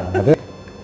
అదే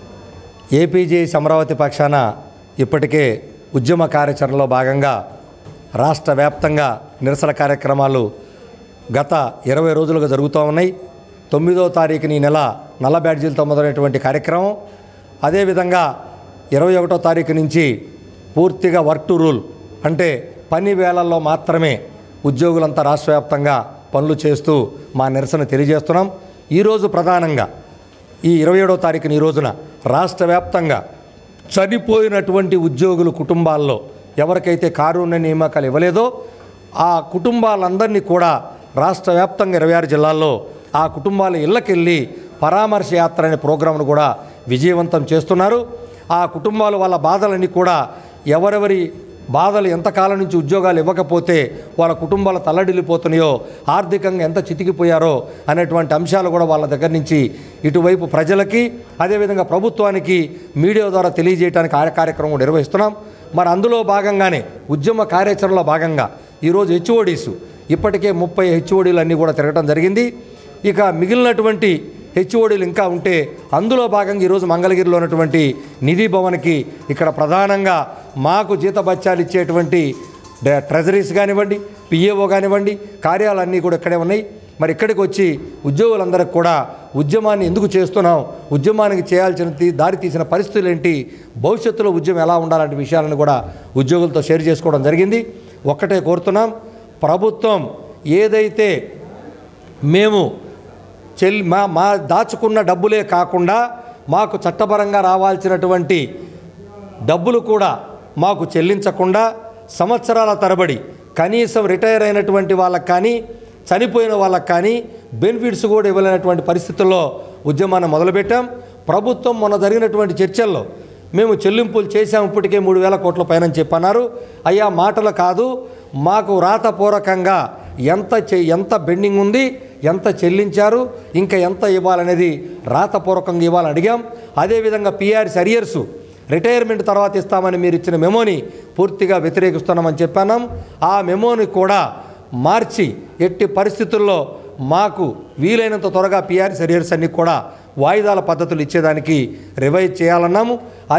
ఏపీజే అమరావతి పక్షాన ఇప్పటికే ఉద్యమ కార్యాచరణలో భాగంగా రాష్ట్ర వ్యాప్తంగా నిరసన కార్యక్రమాలు గత ఇరవై రోజులుగా జరుగుతూ ఉన్నాయి తొమ్మిదో తారీఖుని ఈ నెల నల్ల బ్యాడ్జీలతో మొదలైనటువంటి కార్యక్రమం అదేవిధంగా ఇరవై ఒకటో తారీఖు నుంచి పూర్తిగా వర్క్ టు రూల్ అంటే పని వేళల్లో మాత్రమే ఉద్యోగులంతా రాష్ట్ర వ్యాప్తంగా పనులు చేస్తూ మా నిరసన తెలియజేస్తున్నాం ఈరోజు ప్రధానంగా ఈ ఇరవై ఏడో తారీఖున ఈ రోజున రాష్ట్ర వ్యాప్తంగా చనిపోయినటువంటి ఉద్యోగుల కుటుంబాల్లో ఎవరికైతే కారుణ్య నియామకాలు ఇవ్వలేదో ఆ కుటుంబాలందరినీ కూడా రాష్ట్ర వ్యాప్తంగా ఇరవై ఆరు జిల్లాల్లో ఆ కుటుంబాల ఇళ్ళకెళ్ళి పరామర్శ యాత్ర అనే ప్రోగ్రాంను కూడా విజయవంతం చేస్తున్నారు ఆ కుటుంబాలు వాళ్ళ బాధలన్నీ కూడా ఎవరెవరి బాధలు ఎంతకాలం నుంచి ఉద్యోగాలు ఇవ్వకపోతే వాళ్ళ కుటుంబాలు తల్లడిల్లిపోతున్నాయో ఆర్థికంగా ఎంత చితికిపోయారో అనేటువంటి అంశాలు కూడా వాళ్ళ దగ్గర నుంచి ఇటువైపు ప్రజలకి అదేవిధంగా ప్రభుత్వానికి మీడియా ద్వారా తెలియజేయడానికి ఆ కార్యక్రమం కూడా నిర్వహిస్తున్నాం మరి అందులో భాగంగానే ఉద్యమ కార్యాచరణలో భాగంగా ఈరోజు హెచ్ఓడీస్ ఇప్పటికే ముప్పై హెచ్ఓడీలు అన్నీ కూడా తిరగడం జరిగింది ఇక మిగిలినటువంటి హెచ్ఓడీలు ఇంకా ఉంటే అందులో భాగంగా ఈరోజు మంగళగిరిలో ఉన్నటువంటి నిధి భవన్కి ఇక్కడ ప్రధానంగా మాకు జీతబత్యాలు ఇచ్చేటువంటి డ- ట్రెజరీస్ కానివ్వండి పిఏఓ కానివ్వండి కార్యాలన్నీ కూడా ఇక్కడే ఉన్నాయి మరి ఇక్కడికి వచ్చి ఉద్యోగులందరికీ కూడా ఉద్యమాన్ని ఎందుకు చేస్తున్నాం ఉద్యమానికి చేయాల్సిన తీ- దారి తీసిన పరిస్థితులు ఏంటి భవిష్యత్తులో ఉద్యమం ఎలా ఉండాలంటే విషయాలను కూడా ఉద్యోగులతో షేర్ చేసుకోవడం జరిగింది ఒక్కటే కోరుతున్నాం ప్రభుత్వం ఏదైతే మేము చెల్లి మా మా దాచుకున్న డబ్బులే కాకుండా మాకు చట్టపరంగా రావాల్సినటువంటి డబ్బులు కూడా మాకు చెల్లించకుండా సంవత్సరాల తరబడి కనీసం రిటైర్ అయినటువంటి వాళ్ళకి కానీ చనిపోయిన వాళ్ళకి కానీ బెనిఫిట్స్ కూడా ఇవ్వలేనటువంటి పరిస్థితుల్లో ఉద్యమాన్ని మొదలుపెట్టాం ప్రభుత్వం మొన్న జరిగినటువంటి చర్చల్లో మేము చెల్లింపులు చేశాం ఇప్పటికే మూడు వేల కోట్ల పైన చెప్పన్నారు అయ్యా మాటలు కాదు మాకు రాతపూర్వకంగా ఎంత చె ఎంత బెండింగ్ ఉంది ఎంత చెల్లించారు ఇంకా ఎంత ఇవ్వాలనేది రాతపూర్వకంగా ఇవ్వాలని అడిగాం అదేవిధంగా పిఆర్స్ అరియర్సు రిటైర్మెంట్ తర్వాత ఇస్తామని మీరు ఇచ్చిన మెమోని పూర్తిగా వ్యతిరేకిస్తున్నామని చెప్పాను ఆ మెమోని కూడా మార్చి ఎట్టి పరిస్థితుల్లో మాకు వీలైనంత త్వరగా పిఆర్స్ అరియర్స్ అన్ని కూడా వాయిదాల పద్ధతులు ఇచ్చేదానికి రివైజ్ చేయాలన్నాము